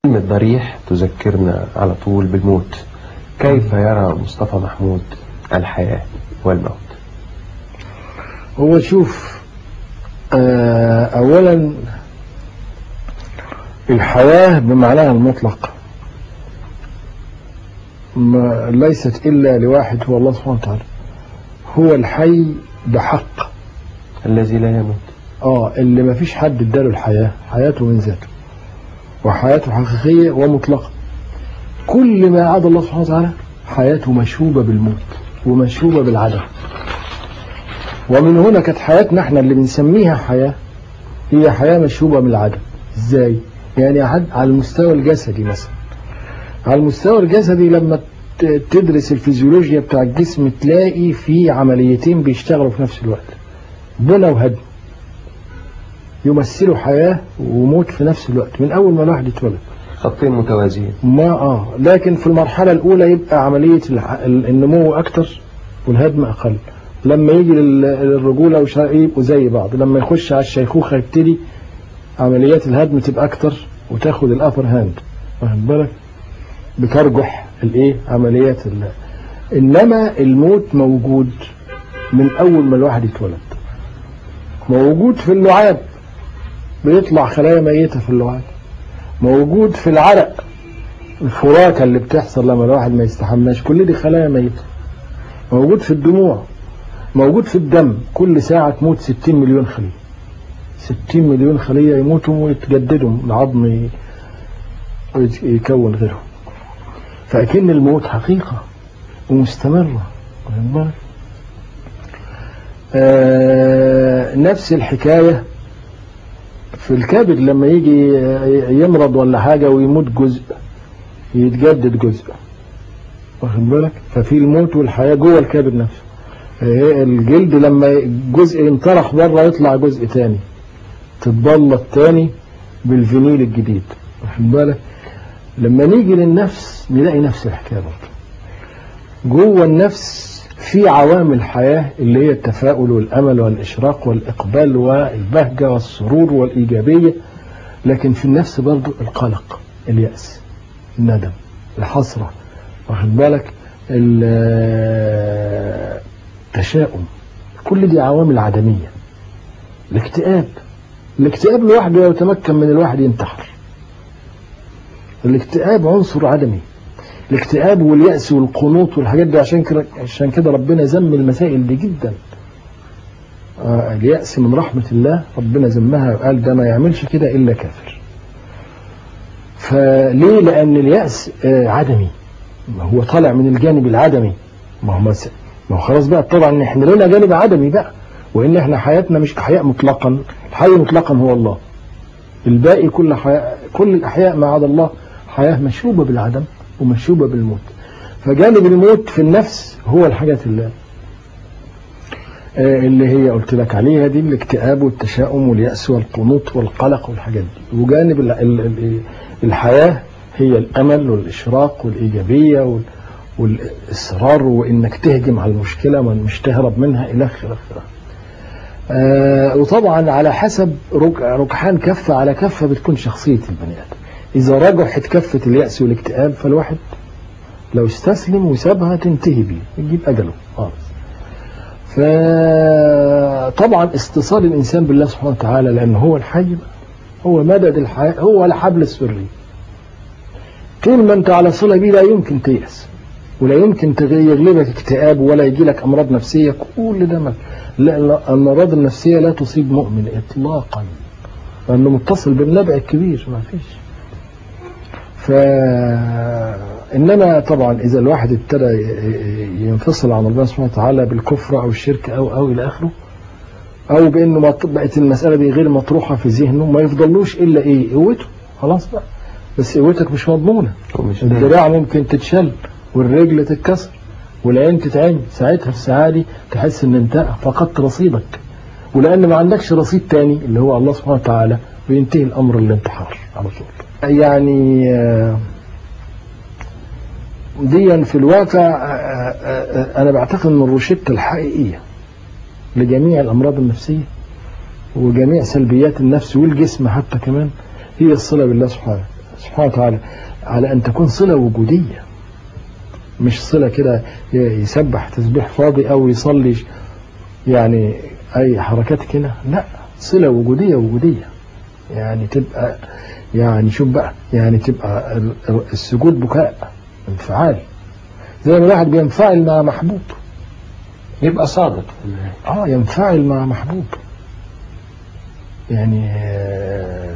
كلمة ضريح تذكرنا على طول بالموت كيف يرى مصطفى محمود الحياة والموت هو شوف آه، أولا الحياة بمعناها المطلق ما ليست إلا لواحد هو الله سبحانه وتعالى هو الحي بحق الذي لا يموت اه اللي ما فيش حد اداله الحياة حياته من ذاته وحياته حقيقية ومطلقة كل ما عدا الله سبحانه وتعالى حياته مشوبة بالموت ومشوبة بالعدم ومن هنا كانت حياتنا احنا اللي بنسميها حياة هي حياة مشوبة بالعدم ازاي يعني عد- على المستوى الجسدي مثلا على المستوى الجسدي لما ت- تدرس الفيزيولوجيا بتاع الجسم تلاقي في عمليتين بيشتغلوا في نفس الوقت بنى وهدم يمثلوا حياة وموت في نفس الوقت من أول ما الواحد يتولد خطين متوازيين ما اه لكن في المرحلة الأولى يبقى عملية الح- ال- النمو أكتر والهدم أقل لما يجي لل- للرجولة وش- يبقوا زي بعض لما يخش على الشيخوخة يبتدي عمليات الهدم تبقى أكتر وتاخد الأبر هاند واخد بالك بترجح الإيه عمليات ال... إنما الموت موجود من أول ما الواحد يتولد موجود في اللعاب بيطلع خلايا ميتة في اللعاب موجود في العرق الفراكة اللي بتحصل لما الواحد ما يستحماش كل دي خلايا ميتة موجود في الدموع موجود في الدم كل ساعة تموت 60 مليون خلية 60 مليون خلية يموتوا ويتجددوا العظم ي- ويت- يكون غيرهم فأكن الموت حقيقة ومستمرة واخد بالك؟ آه نفس الحكاية في الكبد لما يجي يمرض ولا حاجة ويموت جزء يتجدد جزء واخد بالك ففي الموت والحياة جوه الكبد نفسه إيه الجلد لما جزء ينطرح بره يطلع جزء تاني تتبلط تاني بالفينيل الجديد واخد بالك لما نيجي للنفس نلاقي نفس الحكاية برضه جوه النفس في عوامل حياة اللي هي التفاؤل والأمل والإشراق والإقبال والبهجة والسرور والإيجابية لكن في النفس برضو القلق اليأس الندم الحسرة واخد بالك ال- التشاؤم كل دي عوامل عدمية الاكتئاب الاكتئاب لوحده يتمكن من الواحد ينتحر الاكتئاب عنصر عدمي الاكتئاب واليأس والقنوط والحاجات دي عشان كده عشان كده ربنا ذم المسائل دي جدا آه اليأس من رحمة الله ربنا ذمها وقال ده ما يعملش كده إلا كافر فليه لأن اليأس آه عدمي ما هو طالع من الجانب العدمي ما هو مس... ما هو خلاص بقى طبعا ان احنا لنا جانب عدمي بقى وان احنا حياتنا مش احياء مطلقا الحي مطلقا هو الله الباقي كل حياة كل الاحياء ما عدا الله حياه مشوبه بالعدم ومشوبه بالموت فجانب الموت في النفس هو الحاجات اللي آه، اللي هي قلت لك عليها دي الاكتئاب والتشاؤم واليأس والقنوط والقلق والحاجات دي وجانب ال- ال- ال- الحياة هي الأمل والإشراق والإيجابية وال- والإصرار وإنك تهجم على المشكلة مش تهرب منها إلى آخره آه وطبعا على حسب رك- ركحان كفة على كفة بتكون شخصية البني آدم إذا رجحت كفة اليأس والاكتئاب فالواحد لو استسلم وسابها تنتهي بيه يجيب أجله خالص فطبعا اتصال الإنسان بالله سبحانه وتعالى لأنه هو الحي بقى، هو مدد الحياة هو الحبل السري طول ما أنت على صلة بيه لا يمكن تيأس ولا يمكن تغ- يغلبك اكتئاب ولا يجي لك أمراض نفسية كل ده ما لا لا، الأمراض النفسية لا تصيب مؤمن إطلاقا لأنه متصل بالنبع الكبير ما فيش ف انما طبعا اذا الواحد ابتدى ي- ي- ينفصل عن الله سبحانه وتعالى بالكفر او الشرك او او الى اخره او بانه ما ط- بقت المساله دي غير مطروحه في ذهنه ما يفضلوش الا ايه قوته خلاص بقى بس قوتك مش مضمونه ومش الذراع ممكن تتشل والرجل تتكسر والعين تتعمي ساعتها في الساعه دي تحس ان انت فقدت رصيدك ولان ما عندكش رصيد تاني اللي هو الله سبحانه وتعالى بينتهي الامر الانتحار على طول يعني آه، ديا في الواقع آه، آه، آه، انا بعتقد ان الروشته الحقيقيه لجميع الامراض النفسيه وجميع سلبيات النفس والجسم حتى كمان هي الصله بالله سبحانه سبحانه وتعالى على أن تكون صلة وجودية مش صلة كده ي- يسبح تسبيح فاضي أو يصلي ش- يعني أي حركات كده لا صلة وجودية وجودية يعني تبقى يعني شوف بقى يعني تبقى ال- ال- السجود بكاء انفعال زي ما الواحد بينفعل مع محبوب يبقى صادق في النهاية اه ينفعل مع محبوب يعني آه،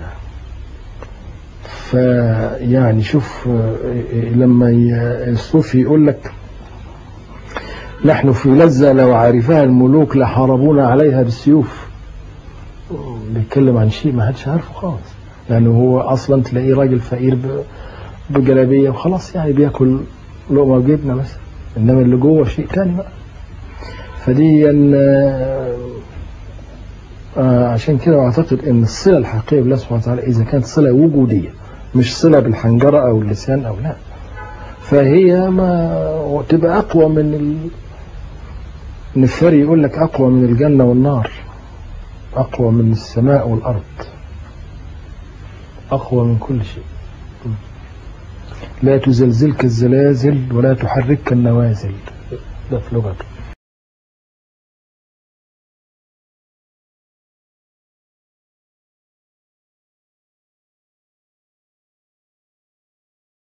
فيعني شوف آه، لما ي- الصوفي يقول لك نحن في لذة لو عرفها الملوك لحاربونا عليها بالسيوف بيتكلم عن شيء ما حدش عارفه خالص لأنه هو أصلا تلاقيه راجل فقير ب- بجلابية وخلاص يعني بياكل لقمة جبنة مثلا إنما اللي جوه شيء تاني بقى فدي آه، آه، عشان كده أعتقد إن الصلة الحقيقية بالله سبحانه وتعالى إذا كانت صلة وجودية مش صلة بالحنجرة أو اللسان أو لا فهي ما تبقى أقوى من ال... النفاري يقول لك أقوى من الجنة والنار أقوى من السماء والأرض أقوى من كل شيء لا تزلزلك الزلازل ولا تحركك النوازل ده في لغته